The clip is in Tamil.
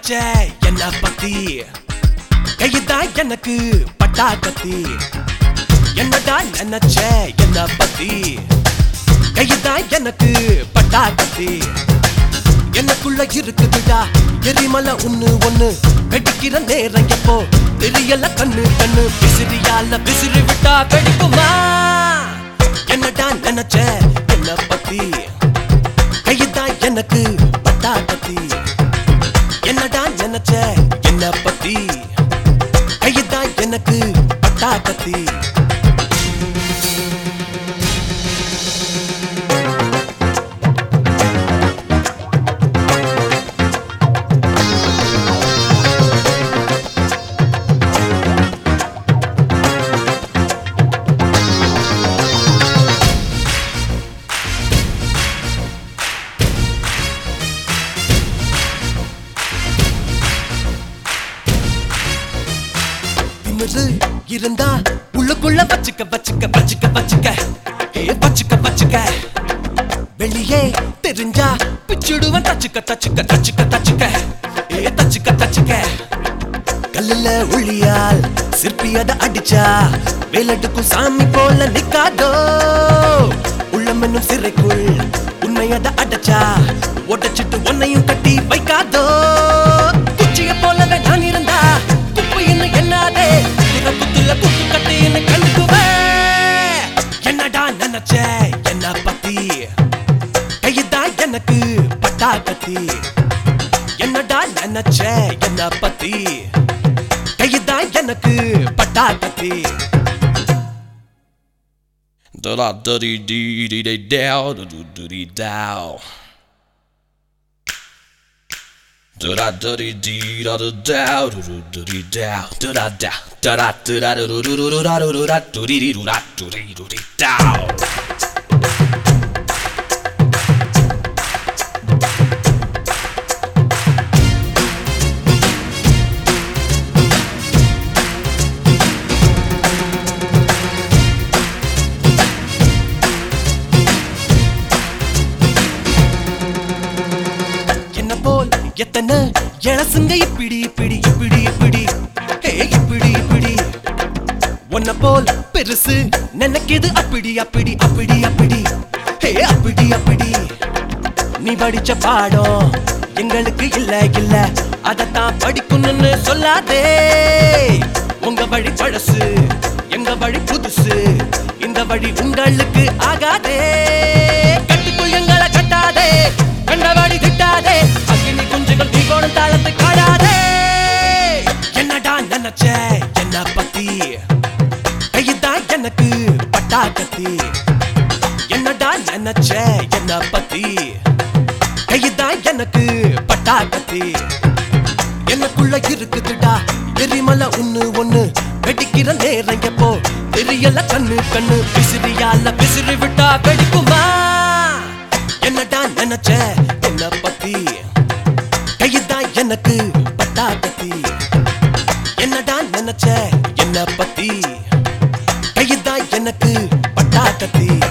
நினைச்ச என்ன பத்தி கைதான் எனக்கு பட்டா கத்தி என்னடா நினைச்ச என்ன பத்தி கைதான் எனக்கு பட்டா கத்தி எனக்குள்ள இருக்குதுடா எரிமலை ஒண்ணு ஒண்ணு வெடிக்கிற நேரம் எப்போ தெரியல கண்ணு கண்ணு விசிறியால விசிறி விட்டா வெடிக்குமா என்னடா நினைச்ச என்ன பத்தி கைதான் எனக்கு பட்டா கத்தி என்னடா நினைச்ச என்ன பத்தி கைதான் எனக்கு பட்டா கத்தி திமிரு இருந்தா உள்ளுக்குள்ள வச்சுக்க வச்சுக்க வச்சுக்க வச்சுக்க ஏ வச்சுக்க வச்சுக்க வெளியே தெரிஞ்சா பிச்சுடுவன் தச்சுக்க தச்சுக்க தச்சுக்க தச்சுக்க ஏ தச்சுக்க தச்சுக்க கல்லுல உள்ளியால் சிற்பி அத அடிச்சா வேலட்டுக்கும் சாமி போல நிக்காதோ உள்ளம் என்னும் சிறைக்குள் உண்மை அத அடைச்சா ஒட்டச்சிட்டு உன்னையும் கட்டி வைக்காதோ குச்சிய போலவே நான் இருந்தா குப்பு என்ன என்னாதே குதிரை குத்துல குத்து கட்டி என்ன கண்டுக்குவே என்னடா நினைச்ச என்ன பத்தி கைதான் எனக்கு பட்டா கத்தி என்னடா நினைச்ச என்ன பத்தி கைதான் எனக்கு பட்டா கத்தி Da da da dee dee dee dee dow da do do dee dow. Da da da dee dee da da dow do do do dee dow. Da da da da da da da do do do do do da do do da do dee dee do da do dee do dee dow. என்ன போல் எத்தனை இளசுங்க இப்படி இப்படி இப்படி இப்படி ஹே இப்படி இப்படி உன்ன போல் பெருசு நினைக்குது அப்படி அப்படி அப்படி அப்படி ஹே அப்படி அப்படி நீ படிச்ச பாடம் எங்களுக்கு இல்ல இல்ல அதத்தான் படிக்கணும்னு சொல்லாதே உங்க வழி பழசு எங்க வழி புதுசு இந்த வழி உங்களுக்கு ஆகாதே கட்டுக்குள் எங்களை கட்டாதே கண்டவாடி திட்டாதே அக்கினி குஞ்சுகள் நீ கோணம் தாளத்தை காடாதே என்னடா நினைச்ச என்ன பத்தி கைதான் எனக்கு பட்டா கத்தி என்னடா நினைச்ச என்ன பத்தி கைதான் எனக்கு பட்டா கத்தி எனக்குள்ள இருக்குதுடா எரிமலை ஒண்ணு ஒண்ணு வெடிக்கிற நேரம் எப்போ தெரியல கண்ணு கண்ணு விசிறியால விசிறி விட்டா வெடிக்குமா என்னடா நினைச்ச என்ன பத்தி கைதான் எனக்கு பட்டா கத்தி என்னடா நினைச்ச என்ன பத்தி கைதான் எனக்கு பட்டா கத்தி